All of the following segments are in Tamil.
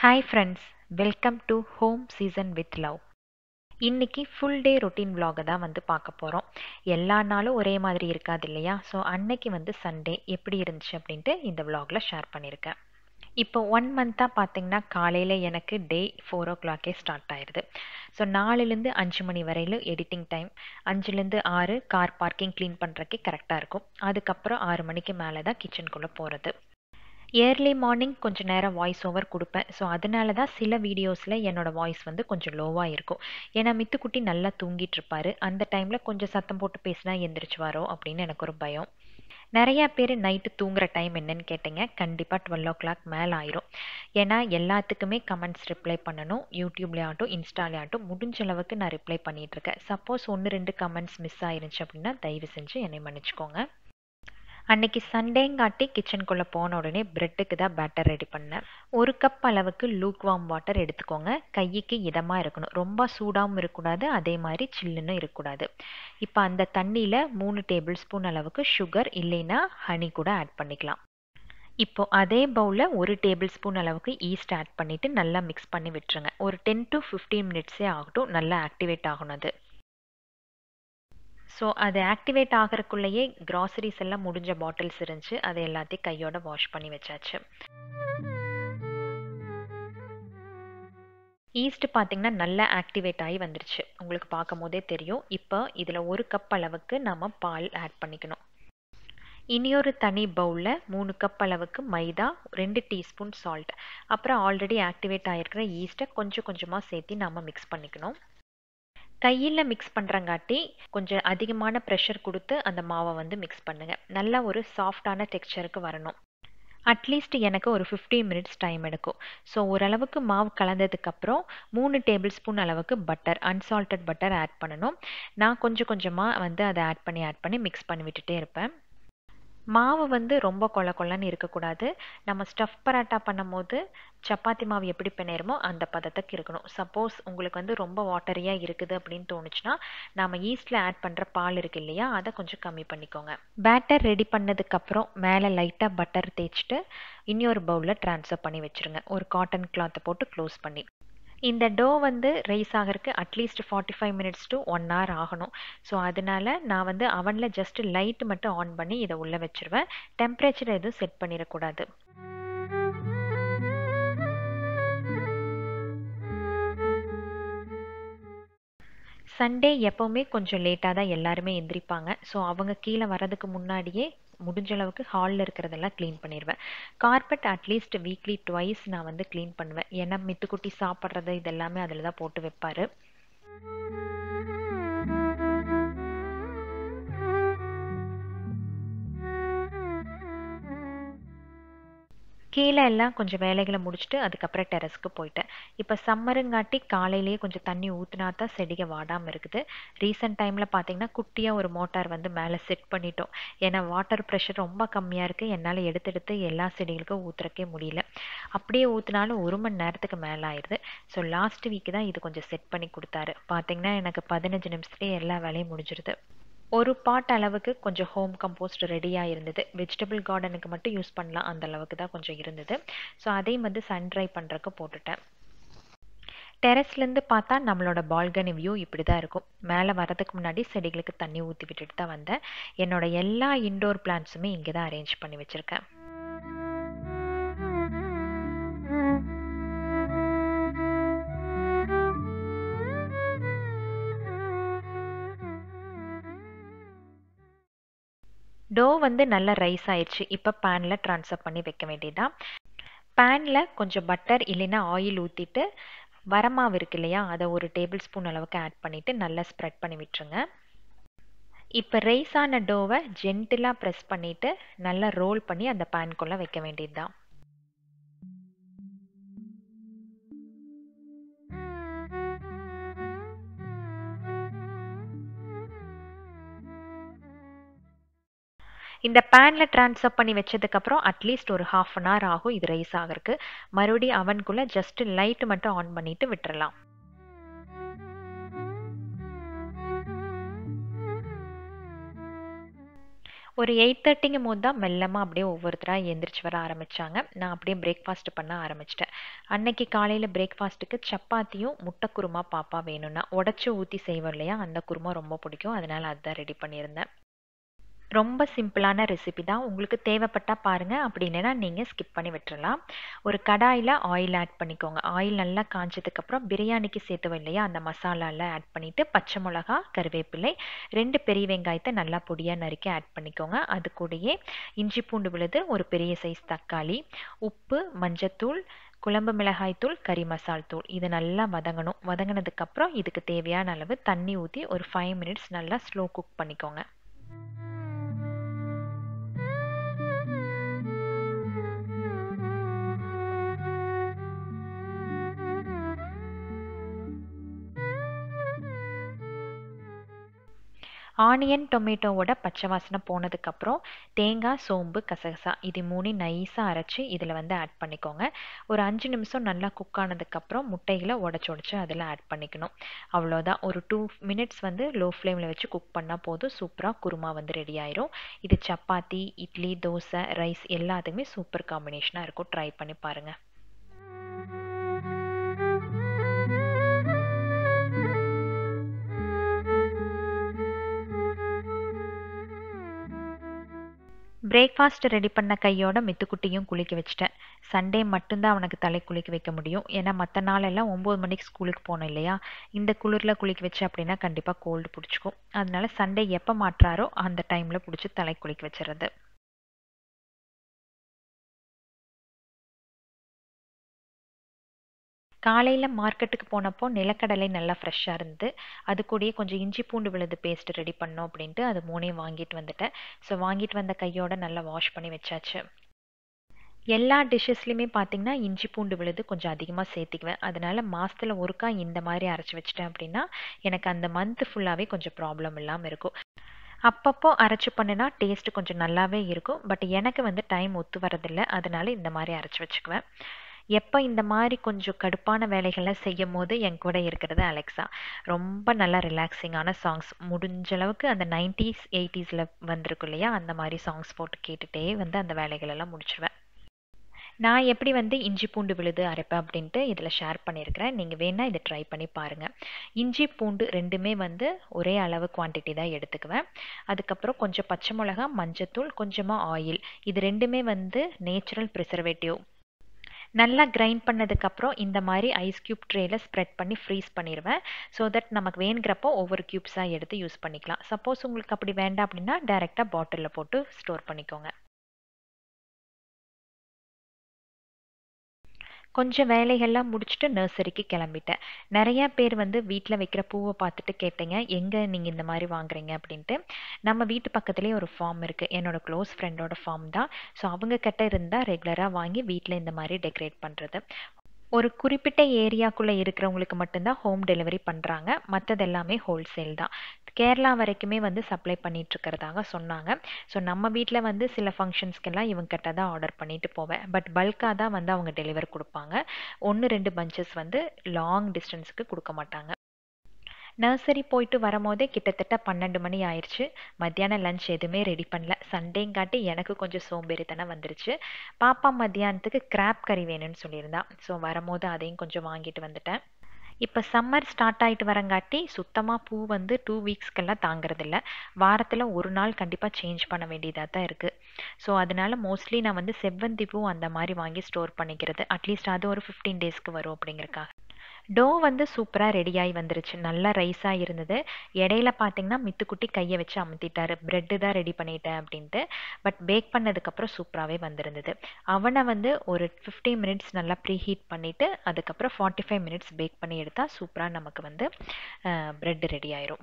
hi friends welcome to home season with love இன்னைக்கு ஃபுல் டே ரொட்டீன் vlog தான் வந்து பார்க்க போகிறோம் எல்லா நாளும் ஒரே மாதிரி இருக்காது இல்லையா ஸோ அன்னைக்கு வந்து சண்டே எப்படி இருந்துச்சு அப்படின்ட்டு இந்த vlogல ஷேர் பண்ணியிருக்கேன் இப்போ ஒன் மந்த்தாக பார்த்தீங்கன்னா காலையில் எனக்கு டே ஃபோர் ஓ கிளாக்கே ஸ்டார்ட் ஆயிடுது ஸோ நாலுலேருந்து அஞ்சு மணி வரையிலும் எடிட்டிங் டைம் அஞ்சுலேருந்து ஆறு கார் பார்க்கிங் க்ளீன் பண்ணுறக்கே கரெக்டாக இருக்கும் அதுக்கப்புறம் ஆறு மணிக்கு மேலே தான் கிச்சனுக்குள்ளே போகிறது ஏர்லி மார்னிங் கொஞ்சம் நேரம் வாய்ஸ் ஓவர் கொடுப்பேன் ஸோ அதனால தான் சில வீடியோஸில் என்னோடய வாய்ஸ் வந்து கொஞ்சம் லோவாக இருக்கும் ஏன்னா மித்துக்குட்டி நல்லா தூங்கிட்டு இருப்பாரு அந்த டைமில் கொஞ்சம் சத்தம் போட்டு பேசினா எந்திரிச்சுவாரோ அப்படின்னு எனக்கு ஒரு பயம் நிறையா பேர் நைட்டு தூங்குற டைம் என்னன்னு கேட்டீங்க கண்டிப்பாக டுவெல் ஓ கிளாக் மேலே ஆயிரும் ஏன்னா எல்லாத்துக்குமே கமெண்ட்ஸ் ரிப்ளை பண்ணணும் யூடியூப்லேயாகட்டும் இன்ஸ்டாலேயாகட்டும் முடிஞ்ச அளவுக்கு நான் ரிப்ளை பண்ணிகிட்ருக்கேன் சப்போஸ் ஒன்று ரெண்டு கமெண்ட்ஸ் மிஸ் ஆயிருந்துச்சு அப்படின்னா தயவு செஞ்சு என்னை மன்னிச்சுக்கோங்க அன்னைக்கு சண்டேங்காட்டி கிச்சனுக்குள்ளே போன உடனே பிரெட்டுக்கு தான் பேட்டர் ரெடி பண்ணேன் ஒரு கப் அளவுக்கு லூக் வார்ம் வாட்டர் எடுத்துக்கோங்க கைக்கு இதமாக இருக்கணும் ரொம்ப சூடாகவும் இருக்கக்கூடாது அதே மாதிரி சில்லுன்னு இருக்கக்கூடாது இப்போ அந்த தண்ணியில் மூணு டேபிள் ஸ்பூன் அளவுக்கு சுகர் இல்லைன்னா ஹனி கூட ஆட் பண்ணிக்கலாம் இப்போ அதே பவுலில் ஒரு டேபிள் ஸ்பூன் அளவுக்கு ஈஸ்ட் ஆட் பண்ணிவிட்டு நல்லா மிக்ஸ் பண்ணி விட்டுருங்க ஒரு டென் டு ஃபிஃப்டீன் மினிட்ஸே ஆகட்டும் நல்லா ஆக்டிவேட் ஆகணும் அது ஸோ அது ஆக்டிவேட் ஆகிறதுக்குள்ளேயே க்ராசரிஸ் எல்லாம் முடிஞ்ச பாட்டில்ஸ் இருந்துச்சு அதை எல்லாத்தையும் கையோட வாஷ் பண்ணி வச்சாச்சு ஈஸ்ட் பார்த்தீங்கன்னா நல்லா ஆக்டிவேட் ஆகி வந்துருச்சு உங்களுக்கு பார்க்கும் போதே தெரியும் இப்போ இதில் ஒரு கப் அளவுக்கு நம்ம பால் ஆட் பண்ணிக்கணும் இனியொரு தனி பவுலில் மூணு கப் அளவுக்கு மைதா ரெண்டு டீஸ்பூன் சால்ட் அப்புறம் ஆல்ரெடி ஆக்டிவேட் ஆகிருக்கிற ஈஸ்ட்டை கொஞ்சம் கொஞ்சமாக சேர்த்து நம்ம மிக்ஸ் பண்ணிக்கணும் கையில் மிக்ஸ் பண்ணுறங்காட்டி கொஞ்சம் அதிகமான ப்ரெஷர் கொடுத்து அந்த மாவை வந்து மிக்ஸ் பண்ணுங்கள் நல்ல ஒரு சாஃப்டான டெக்ஸ்சருக்கு வரணும் அட்லீஸ்ட் எனக்கு ஒரு ஃபிஃப்டி மினிட்ஸ் டைம் எடுக்கும் ஸோ ஓரளவுக்கு மாவு கலந்ததுக்கப்புறம் மூணு டேபிள் ஸ்பூன் அளவுக்கு பட்டர் அன்சால்டட் பட்டர் ஆட் பண்ணணும் நான் கொஞ்சம் கொஞ்சமாக வந்து அதை ஆட் பண்ணி ஆட் பண்ணி மிக்ஸ் பண்ணி விட்டுட்டே இருப்பேன் மாவு வந்து ரொம்ப கொல கொலன்னு இருக்கக்கூடாது நம்ம ஸ்டஃப் பராட்டா பண்ணும் போது சப்பாத்தி மாவு எப்படி பிணையிறமோ அந்த பதத்துக்கு இருக்கணும் சப்போஸ் உங்களுக்கு வந்து ரொம்ப வாட்டரியாக இருக்குது அப்படின்னு தோணுச்சுன்னா நம்ம ஈஸ்டில் ஆட் பண்ணுற பால் இருக்கு இல்லையா அதை கொஞ்சம் கம்மி பண்ணிக்கோங்க பேட்டர் ரெடி பண்ணதுக்கப்புறம் மேலே லைட்டாக பட்டர் தேய்ச்சிட்டு இன்னொரு பவுலில் ட்ரான்ஸ்ஃபர் பண்ணி வச்சுருங்க ஒரு காட்டன் கிளாத்தை போட்டு க்ளோஸ் பண்ணி இந்த டோ வந்து ரைஸ் ஆகிறதுக்கு at least forty five minutes to one hour ஆகணும் ஸோ அதனால நான் வந்து அவனில் ஜஸ்ட் லைட் மட்டும் ஆன் பண்ணி இதை உள்ளே வச்சுருவேன் டெம்பரேச்சர் எதுவும் செட் பண்ணிடக்கூடாது சண்டே எப்போவுமே கொஞ்சம் லேட்டாக தான் எல்லாருமே எந்திரிப்பாங்க ஸோ அவங்க கீழே வரதுக்கு முன்னாடியே முடிஞ்ச அளவுக்கு ஹாலில் இருக்கிறதெல்லாம் க்ளீன் பண்ணிடுவேன் கார்பெட் அட்லீஸ்ட் வீக்லி ட்வைஸ் நான் வந்து க்ளீன் பண்ணுவேன் ஏன்னா மித்துக்குட்டி சாப்பிட்றது இதெல்லாமே அதில் தான் போட்டு வைப்பார் கீழே எல்லாம் கொஞ்சம் வேலைகளை முடிச்சுட்டு அதுக்கப்புறம் டெரஸ்க்கு போயிட்டேன் இப்போ சம்மருங்காட்டி காலையிலேயே கொஞ்சம் தண்ணி ஊற்றினா தான் செடிக வாடாமல் இருக்குது ரீசெண்ட் டைமில் பார்த்தீங்கன்னா குட்டியாக ஒரு மோட்டார் வந்து மேலே செட் பண்ணிட்டோம் ஏன்னா வாட்டர் ப்ரெஷர் ரொம்ப கம்மியாக இருக்குது என்னால் எடுத்து எடுத்து எல்லா செடிகளுக்கும் ஊற்றுறக்கே முடியல அப்படியே ஊற்றினாலும் ஒரு மணி நேரத்துக்கு மேலே ஆயிடுது ஸோ லாஸ்ட் வீக் தான் இது கொஞ்சம் செட் பண்ணி கொடுத்தாரு பார்த்தீங்கன்னா எனக்கு பதினஞ்சு நிமிஷத்துலேயே எல்லா வேலையும் முடிஞ்சிருது ஒரு பாட் அளவுக்கு கொஞ்சம் ஹோம் கம்போஸ்ட் ரெடியாக இருந்தது வெஜிடபிள் கார்டனுக்கு மட்டும் யூஸ் பண்ணலாம் அந்த அளவுக்கு தான் கொஞ்சம் இருந்தது ஸோ அதையும் வந்து சன் ட்ரை பண்ணுறக்கு போட்டுட்டேன் டெரஸ்லேருந்து பார்த்தா நம்மளோட பால்கனி வியூ இப்படி தான் இருக்கும் மேலே வரதுக்கு முன்னாடி செடிகளுக்கு தண்ணி ஊற்றி விட்டுட்டு தான் வந்தேன் என்னோட எல்லா இன்டோர் பிளான்ஸுமே இங்கே தான் அரேஞ்ச் பண்ணி வச்சுருக்கேன் டோ வந்து நல்லா ரைஸ் ஆயிடுச்சு இப்போ பேனில் ட்ரான்ஸ்ஃபர் பண்ணி வைக்க வேண்டியதான் பேனில் கொஞ்சம் பட்டர் இல்லைன்னா ஆயில் ஊற்றிட்டு வரமாவு இருக்கு இல்லையா அதை ஒரு டேபிள் ஸ்பூன் அளவுக்கு ஆட் பண்ணிவிட்டு நல்லா ஸ்ப்ரெட் பண்ணி விட்டுருங்க இப்போ ரைஸ் ஆன டோவை ஜென்டிலாக ப்ரெஸ் பண்ணிவிட்டு நல்லா ரோல் பண்ணி அந்த பேனுக்குள்ளே வைக்க வேண்டியது தான் இந்த பேனில் ட்ரான்ஸ்ஃபர் பண்ணி வச்சதுக்கப்புறம் அட்லீஸ்ட் ஒரு ஹாஃப் அன் ஹவர் ஆகும் இது ரைஸ் ஆகிறதுக்கு மறுபடியும் அவனுக்குள்ளே ஜஸ்ட் லைட் மட்டும் ஆன் பண்ணிவிட்டு விட்டுறலாம் ஒரு எயிட் தேர்ட்டிங்கும் போது தான் மெல்லமாக அப்படியே ஒவ்வொருத்தராக எந்திரிச்சு வர ஆரம்பித்தாங்க நான் அப்படியே பிரேக்ஃபாஸ்ட் பண்ண ஆரம்பிச்சிட்டேன் அன்னைக்கு காலையில் பிரேக்ஃபாஸ்ட்டுக்கு சப்பாத்தியும் முட்டை குருமா பாப்பா வேணும்னா உடச்சி ஊற்றி செய்வோம் இல்லையா அந்த குருமா ரொம்ப பிடிக்கும் அதனால் அதுதான் ரெடி பண்ணியிருந்தேன் ரொம்ப சிம்பிளான ரெசிபி தான் உங்களுக்கு தேவைப்பட்டால் பாருங்கள் அப்படி இல்லைன்னா நீங்கள் ஸ்கிப் பண்ணி விட்டுறலாம் ஒரு கடாயில் ஆயில் ஆட் பண்ணிக்கோங்க ஆயில் நல்லா காஞ்சதுக்கப்புறம் பிரியாணிக்கு சேர்த்துவோம் இல்லையா அந்த மசாலாலாம் ஆட் பண்ணிவிட்டு பச்சை மிளகா கருவேப்பிலை ரெண்டு பெரிய வெங்காயத்தை நல்லா பொடியாக நறுக்கி ஆட் பண்ணிக்கோங்க அது கூடயே இஞ்சி பூண்டு விழுது ஒரு பெரிய சைஸ் தக்காளி உப்பு மஞ்சத்தூள் குழம்பு மிளகாய் தூள் கறி மசால் தூள் இது நல்லா வதங்கணும் வதங்கினதுக்கப்புறம் இதுக்கு தேவையான அளவு தண்ணி ஊற்றி ஒரு ஃபைவ் மினிட்ஸ் நல்லா ஸ்லோ குக் பண்ணிக்கோங்க ஆனியன் டொமேட்டோவோட பச்சை வாசனை போனதுக்கப்புறம் தேங்காய் சோம்பு கசகசா இது மூணு நைஸாக அரைச்சி இதில் வந்து ஆட் பண்ணிக்கோங்க ஒரு அஞ்சு நிமிஷம் நல்லா குக் ஆனதுக்கப்புறம் முட்டைகளை உடச்சி உடச்சி அதில் ஆட் பண்ணிக்கணும் அவ்வளோதான் ஒரு டூ மினிட்ஸ் வந்து லோ ஃப்ளேமில் வச்சு குக் பண்ணால் போதும் சூப்பராக குருமா வந்து ரெடி ஆயிரும் இது சப்பாத்தி இட்லி தோசை ரைஸ் எல்லாத்துக்குமே சூப்பர் காம்பினேஷனாக இருக்கும் ட்ரை பண்ணி பாருங்கள் பிரேக்ஃபாஸ்ட் ரெடி பண்ண கையோட மித்துக்குட்டியும் குளிக்க வச்சுட்டேன் சண்டே மட்டும்தான் அவனுக்கு தலை குளிக்க வைக்க முடியும் ஏன்னா மற்ற நாளெல்லாம் ஒம்பது மணிக்கு ஸ்கூலுக்கு போனோம் இல்லையா இந்த குளிரில் குளிக்க வச்சு அப்படின்னா கண்டிப்பாக கோல்டு பிடிச்சிக்கும் அதனால சண்டே எப்போ மாட்டுறாரோ அந்த டைமில் பிடிச்சி தலை குளிக்க வச்சிடுறது காலையில் மார்க்கெட்டுக்கு போனப்போ நிலக்கடலை நல்லா ஃப்ரெஷ்ஷாக இருந்து அது கூடயே கொஞ்சம் இஞ்சி பூண்டு விழுது பேஸ்ட் ரெடி பண்ணோம் அப்படின்ட்டு அது மூணையும் வாங்கிட்டு வந்துட்டேன் ஸோ வாங்கிட்டு வந்த கையோட நல்லா வாஷ் பண்ணி வச்சாச்சு எல்லா டிஷ்ஷஸ்லையுமே பார்த்தீங்கன்னா இஞ்சி பூண்டு விழுது கொஞ்சம் அதிகமாக சேர்த்திக்குவேன் அதனால மாதத்தில் ஒருக்கா இந்த மாதிரி அரைச்சி வச்சிட்டேன் அப்படின்னா எனக்கு அந்த மந்த் ஃபுல்லாகவே கொஞ்சம் ப்ராப்ளம் இல்லாமல் இருக்கும் அப்பப்போ அரைச்சி பண்ணினா டேஸ்ட்டு கொஞ்சம் நல்லாவே இருக்கும் பட் எனக்கு வந்து டைம் ஒத்து வரதில்லை அதனால இந்த மாதிரி அரைச்சி வச்சுக்குவேன் எப்போ இந்த மாதிரி கொஞ்சம் கடுப்பான வேலைகள்லாம் செய்யும் போது என் கூட இருக்கிறது அலெக்ஸா ரொம்ப நல்லா ரிலாக்ஸிங்கான சாங்ஸ் முடிஞ்ச அளவுக்கு அந்த நைன்டிஸ் எயிட்டிஸில் வந்திருக்கும் இல்லையா அந்த மாதிரி சாங்ஸ் போட்டு கேட்டுகிட்டே வந்து அந்த வேலைகளெல்லாம் முடிச்சிடுவேன் நான் எப்படி வந்து இஞ்சி பூண்டு விழுது அரைப்பேன் அப்படின்ட்டு இதில் ஷேர் பண்ணியிருக்கிறேன் நீங்கள் வேணால் இதை ட்ரை பண்ணி பாருங்கள் இஞ்சி பூண்டு ரெண்டுமே வந்து ஒரே அளவு குவான்டிட்டி தான் எடுத்துக்குவேன் அதுக்கப்புறம் கொஞ்சம் பச்சை மிளகா மஞ்சத்தூள் கொஞ்சமாக ஆயில் இது ரெண்டுமே வந்து நேச்சுரல் ப்ரிசர்வேட்டிவ் நல்லா கிரைண்ட் பண்ணதுக்கப்புறம் இந்த மாதிரி ஐஸ் க்யூப் ட்ரேயில் ஸ்ப்ரெட் பண்ணி ஃப்ரீஸ் பண்ணிடுவேன் ஸோ தட் நமக்கு வேணுங்கிறப்போ ஒவ்வொரு க்யூப்ஸாக எடுத்து யூஸ் பண்ணிக்கலாம் சப்போஸ் உங்களுக்கு அப்படி வேண்டாம் அப்படின்னா டைரெக்டாக பாட்டிலில் போட்டு ஸ்டோர் பண்ணிக்கோங்க கொஞ்சம் வேலைகள்லாம் முடிச்சுட்டு நர்சரிக்கு கிளம்பிட்டேன் நிறையா பேர் வந்து வீட்டில் வைக்கிற பூவை பார்த்துட்டு கேட்டீங்க எங்கே நீங்கள் இந்த மாதிரி வாங்குறீங்க அப்படின்ட்டு நம்ம வீட்டு பக்கத்துலேயே ஒரு ஃபார்ம் இருக்குது என்னோடய க்ளோஸ் ஃப்ரெண்டோட ஃபார்ம் தான் ஸோ அவங்க கிட்ட இருந்தால் ரெகுலராக வாங்கி வீட்டில் இந்த மாதிரி டெக்கரேட் பண்ணுறது ஒரு குறிப்பிட்ட ஏரியாக்குள்ளே இருக்கிறவங்களுக்கு மட்டும்தான் ஹோம் டெலிவரி பண்ணுறாங்க மற்றது எல்லாமே ஹோல்சேல் தான் கேரளா வரைக்குமே வந்து சப்ளை பண்ணிட்டு இருக்கிறதாக சொன்னாங்க ஸோ நம்ம வீட்டில் வந்து சில ஃபங்க்ஷன்ஸ்க்கெல்லாம் இவங்க கிட்ட தான் ஆர்டர் பண்ணிட்டு போவேன் பட் பல்காக தான் வந்து அவங்க டெலிவர் கொடுப்பாங்க ஒன்று ரெண்டு பஞ்சஸ் வந்து லாங் டிஸ்டன்ஸுக்கு கொடுக்க மாட்டாங்க நர்சரி போயிட்டு வரும்போதே கிட்டத்தட்ட பன்னெண்டு மணி ஆயிடுச்சு மத்தியானம் லஞ்ச் எதுவுமே ரெடி பண்ணல சண்டேங்காட்டி எனக்கு கொஞ்சம் சோம்பேறித்தனம் வந்துருச்சு பாப்பா மத்தியானத்துக்கு கிராப் கறி வேணும்னு சொல்லியிருந்தா ஸோ வரும்போது அதையும் கொஞ்சம் வாங்கிட்டு வந்துட்டேன் இப்போ சம்மர் ஸ்டார்ட் ஆகிட்டு வரங்காட்டி சுத்தமாக பூ வந்து டூ வீக்ஸ்க்கெல்லாம் தாங்கிறதில்ல வாரத்தில் ஒரு நாள் கண்டிப்பாக சேஞ்ச் பண்ண வேண்டியதாக தான் இருக்குது ஸோ அதனால மோஸ்ட்லி நான் வந்து செவ்வந்தி பூ அந்த மாதிரி வாங்கி ஸ்டோர் பண்ணிக்கிறது அட்லீஸ்ட் அது ஒரு ஃபிஃப்டீன் டேஸ்க்கு வரும் அப்படிங்கிறக்காக டோ வந்து சூப்பராக ரெடியாகி வந்துருச்சு நல்லா ரைஸாக இருந்தது இடையில பார்த்தீங்கன்னா மித்துக்குட்டி கையை வச்சு அமுத்திட்டாரு ப்ரெட்டு தான் ரெடி பண்ணிட்டேன் அப்படின்ட்டு பட் பேக் பண்ணதுக்கப்புறம் சூப்பராகவே வந்திருந்தது அவனை வந்து ஒரு ஃபிஃப்டி மினிட்ஸ் நல்லா ப்ரீ ஹீட் பண்ணிவிட்டு அதுக்கப்புறம் ஃபார்ட்டி ஃபைவ் மினிட்ஸ் பேக் பண்ணி எடுத்தால் சூப்பராக நமக்கு வந்து ப்ரெட் ரெடி ஆயிரும்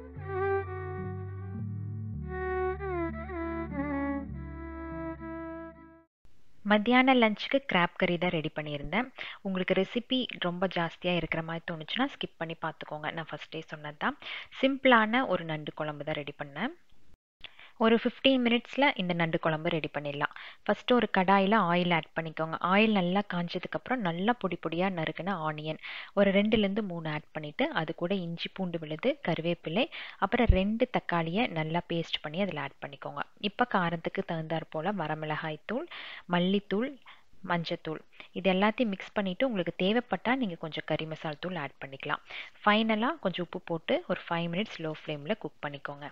மத்தியான லஞ்சுக்கு கிராப் கறி தான் ரெடி பண்ணியிருந்தேன் உங்களுக்கு ரெசிபி ரொம்ப ஜாஸ்தியாக இருக்கிற மாதிரி தோணுச்சுன்னா ஸ்கிப் பண்ணி பார்த்துக்கோங்க நான் ஃபஸ்ட்டே சொன்னது தான் சிம்பிளான ஒரு நண்டு குழம்பு தான் ரெடி பண்ணேன் ஒரு ஃபிஃப்டீன் மினிட்ஸில் இந்த நண்டு குழம்பு ரெடி பண்ணிடலாம் ஃபஸ்ட்டு ஒரு கடாயில் ஆயில் ஆட் பண்ணிக்கோங்க ஆயில் நல்லா காஞ்சதுக்கப்புறம் நல்லா பொடி பொடியாக நறுக்கின ஆனியன் ஒரு ரெண்டுலேருந்து மூணு ஆட் பண்ணிவிட்டு அது கூட இஞ்சி பூண்டு விழுது கருவேப்பிலை அப்புறம் ரெண்டு தக்காளியை நல்லா பேஸ்ட் பண்ணி அதில் ஆட் பண்ணிக்கோங்க இப்போ காரத்துக்கு தகுந்தாற் போல் வரமிளகாய் தூள் மல்லித்தூள் மஞ்சத்தூள் இது எல்லாத்தையும் மிக்ஸ் பண்ணிவிட்டு உங்களுக்கு தேவைப்பட்டால் நீங்கள் கொஞ்சம் கறி மசால் தூள் ஆட் பண்ணிக்கலாம் ஃபைனலாக கொஞ்சம் உப்பு போட்டு ஒரு ஃபைவ் மினிட்ஸ் லோ ஃப்ளேமில் குக் பண்ணிக்கோங்க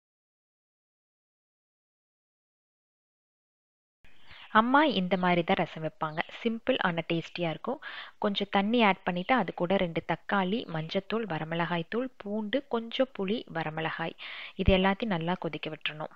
அம்மா இந்த மாதிரி தான் ரசம் வைப்பாங்க சிம்பிள் ஆனால் டேஸ்டியாக இருக்கும் கொஞ்சம் தண்ணி ஆட் பண்ணிவிட்டு அது கூட ரெண்டு தக்காளி மஞ்சத்தூள் வரமிளகாய் தூள் பூண்டு கொஞ்சம் புளி வரமிளகாய் இது எல்லாத்தையும் நல்லா கொதிக்க விட்டுறணும்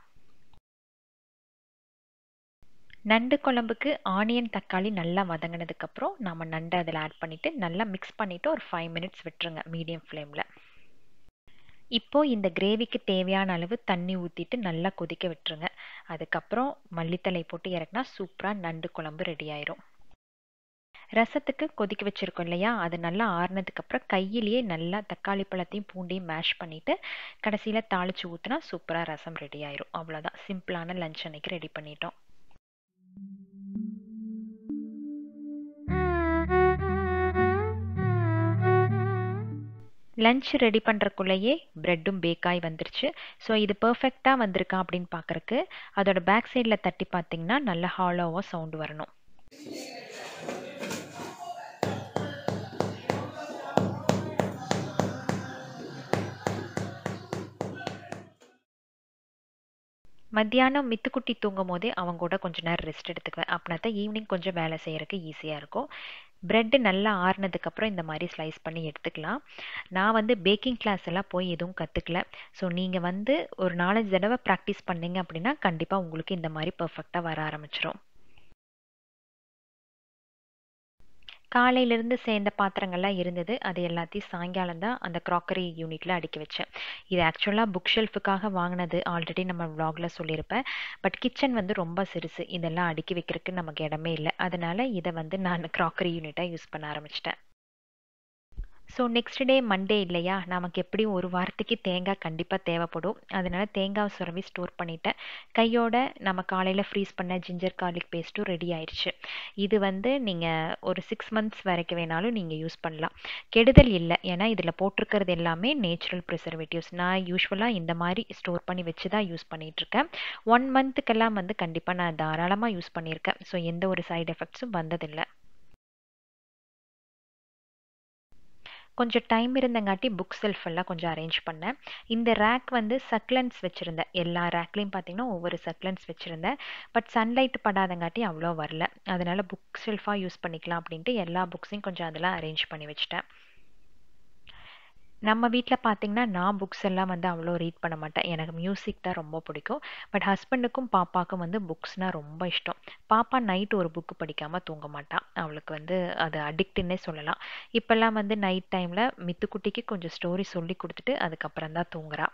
நண்டு குழம்புக்கு ஆனியன் தக்காளி நல்லா வதங்கினதுக்கப்புறம் நம்ம நண்டை அதில் ஆட் பண்ணிவிட்டு நல்லா மிக்ஸ் பண்ணிவிட்டு ஒரு ஃபைவ் மினிட்ஸ் விட்டுருங்க மீடியம் ஃப்ளேமில் இப்போது இந்த கிரேவிக்கு தேவையான அளவு தண்ணி ஊற்றிட்டு நல்லா கொதிக்க விட்டுருங்க அதுக்கப்புறம் மல்லித்தலை போட்டு இறக்குனா சூப்பராக நண்டு குழம்பு ரெடி ஆயிரும் ரசத்துக்கு கொதிக்க வச்சுருக்கோம் இல்லையா அது நல்லா ஆறுனதுக்கப்புறம் கையிலேயே நல்லா தக்காளி பழத்தையும் பூண்டையும் மேஷ் பண்ணிவிட்டு கடைசியில் தாளித்து ஊற்றினா சூப்பராக ரசம் ரெடி ஆயிரும் அவ்வளோதான் சிம்பிளான லஞ்ச் அன்னைக்கு ரெடி பண்ணிட்டோம் லஞ்ச் ரெடி பண்ணுறக்குள்ளேயே ப்ரெட்டும் பேக்காய் வந்துருச்சு ஸோ இது பர்ஃபெக்டாக வந்திருக்கா அப்படின்னு பார்க்குறக்கு அதோட பேக் சைடில் தட்டி பார்த்தீங்கன்னா நல்ல ஹாலோவாக சவுண்டு வரணும் மத்தியானம் மித்துக்குட்டி தூங்கும் போதே அவங்க கூட கொஞ்சம் நேரம் ரெஸ்ட் எடுத்துக்குவேன் அப்படின்னா தான் ஈவினிங் கொஞ்சம் வேலை செய்கிறதுக்கு ஈஸியாக இருக்கும் ப்ரெட்டு நல்லா ஆறுனதுக்கப்புறம் இந்த மாதிரி ஸ்லைஸ் பண்ணி எடுத்துக்கலாம் நான் வந்து பேக்கிங் கிளாஸ் எல்லாம் போய் எதுவும் கற்றுக்கல ஸோ நீங்கள் வந்து ஒரு நாலஞ்சு தடவை ப்ராக்டிஸ் பண்ணீங்க அப்படின்னா கண்டிப்பாக உங்களுக்கு இந்த மாதிரி பர்ஃபெக்டாக வர ஆரம்பிச்சிடும் காலையிலேருந்து சேர்ந்த பாத்திரங்கள்லாம் இருந்தது அது எல்லாத்தையும் சாயங்காலம் தான் அந்த க்ராக்கரி யூனிட்டில் அடுக்கி வச்சேன் இது ஆக்சுவலாக புக் ஷெல்ஃபுக்காக வாங்கினது ஆல்ரெடி நம்ம வ்ளாகில் சொல்லியிருப்பேன் பட் கிச்சன் வந்து ரொம்ப சிறுசு இதெல்லாம் அடுக்கி வைக்கிறதுக்கு நமக்கு இடமே இல்லை அதனால் இதை வந்து நான் க்ராக்கரி யூனிட்டாக யூஸ் பண்ண ஆரம்பிச்சிட்டேன் ஸோ நெக்ஸ்ட் டே மண்டே இல்லையா நமக்கு எப்படியும் ஒரு வாரத்துக்கு தேங்காய் கண்டிப்பாக தேவைப்படும் அதனால் தேங்காய் சுரவி ஸ்டோர் பண்ணிட்டேன் கையோட நம்ம காலையில் ஃப்ரீஸ் பண்ண ஜிஞ்சர் கார்லிக் பேஸ்ட்டும் ரெடி ஆயிடுச்சு இது வந்து நீங்கள் ஒரு சிக்ஸ் மந்த்ஸ் வரைக்கும் வேணாலும் நீங்கள் யூஸ் பண்ணலாம் கெடுதல் இல்லை ஏன்னா இதில் போட்டிருக்கிறது எல்லாமே நேச்சுரல் ப்ரிசர்வேட்டிவ்ஸ் நான் யூஸ்வலாக இந்த மாதிரி ஸ்டோர் பண்ணி வச்சு தான் யூஸ் பண்ணிகிட்ருக்கேன் ஒன் மந்த்துக்கெல்லாம் வந்து கண்டிப்பாக நான் தாராளமாக யூஸ் பண்ணியிருக்கேன் ஸோ எந்த ஒரு சைடு எஃபெக்ட்ஸும் வந்ததில்லை கொஞ்சம் டைம் இருந்தங்காட்டி புக் செல்ஃப் எல்லாம் கொஞ்சம் அரேஞ்ச் பண்ணேன் இந்த ரேக் வந்து சக்லன்ஸ் வச்சுருந்தேன் எல்லா ரேக்லேயும் பார்த்தீங்கன்னா ஒவ்வொரு சக்லன்ஸ் வச்சுருந்தேன் பட் சன்லைட் படாதங்காட்டி அவ்வளோ வரல அதனால் புக் செல்ஃபாக யூஸ் பண்ணிக்கலாம் அப்படின்ட்டு எல்லா புக்ஸையும் கொஞ்சம் அதெல்லாம் அரேஞ்ச் பண்ணி வச்சுட்டேன் நம்ம வீட்டில் பார்த்தீங்கன்னா நான் புக்ஸ் எல்லாம் வந்து அவ்வளோ ரீட் பண்ண மாட்டேன் எனக்கு மியூசிக் தான் ரொம்ப பிடிக்கும் பட் ஹஸ்பண்டுக்கும் பாப்பாவுக்கும் வந்து புக்ஸ்னால் ரொம்ப இஷ்டம் பாப்பா நைட் ஒரு புக்கு படிக்காமல் தூங்க மாட்டான் அவளுக்கு வந்து அது அடிக்ட்டுன்னே சொல்லலாம் இப்போல்லாம் வந்து நைட் டைமில் மித்துக்குட்டிக்கு கொஞ்சம் ஸ்டோரி சொல்லி கொடுத்துட்டு அதுக்கப்புறம் தான் தூங்குறா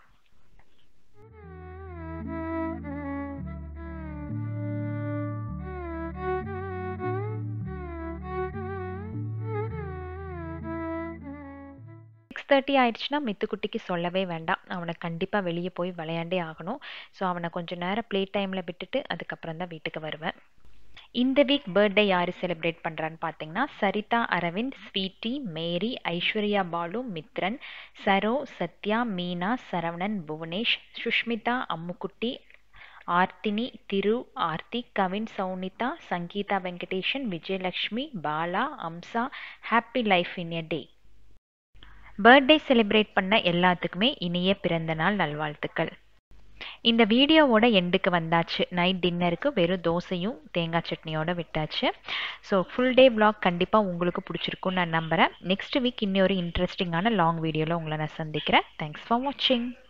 சிக்ஸ் தேர்ட்டி ஆயிடுச்சுன்னா மித்துக்குட்டிக்கு சொல்லவே வேண்டாம் அவனை கண்டிப்பாக வெளியே போய் விளையாண்டே ஆகணும் ஸோ அவனை கொஞ்சம் நேரம் ப்ளே டைமில் விட்டுட்டு அதுக்கப்புறம் தான் வீட்டுக்கு வருவேன் இந்த வீக் பர்த்டே யார் செலிப்ரேட் பண்ணுறான்னு பார்த்தீங்கன்னா Saritha Aravind Sweety Mary Aishwarya Balu Mithran Saro Sathya Meena Saravanan Bhuvanesh Sushmita Ammukutty Aarthini Thiru Aarthi Kavin Saunitha Sangeetha Venkatesan Vijayalakshmi Bala Amsa happy life in a day birthday celebrate பண்ண எல்லாத்துக்குமே இனிய பிறந்த நாள் நல்வாழ்த்துக்கள் இந்த வீடியோவோட எண்டுக்கு வந்தாச்சு நைட் டின்னருக்கு வெறும் தோசையும் தேங்காய் சட்னியோட விட்டாச்சு ஸோ ஃபுல் டே விளாக் கண்டிப்பாக உங்களுக்கு பிடிச்சிருக்குன்னு நான் நம்புகிறேன் நெக்ஸ்ட் வீக் இன்னொரு இன்ட்ரெஸ்டிங்கான லாங் வீடியோவில் உங்களை நான் சந்திக்கிறேன் தேங்க்ஸ் ஃபார் வாட்சிங்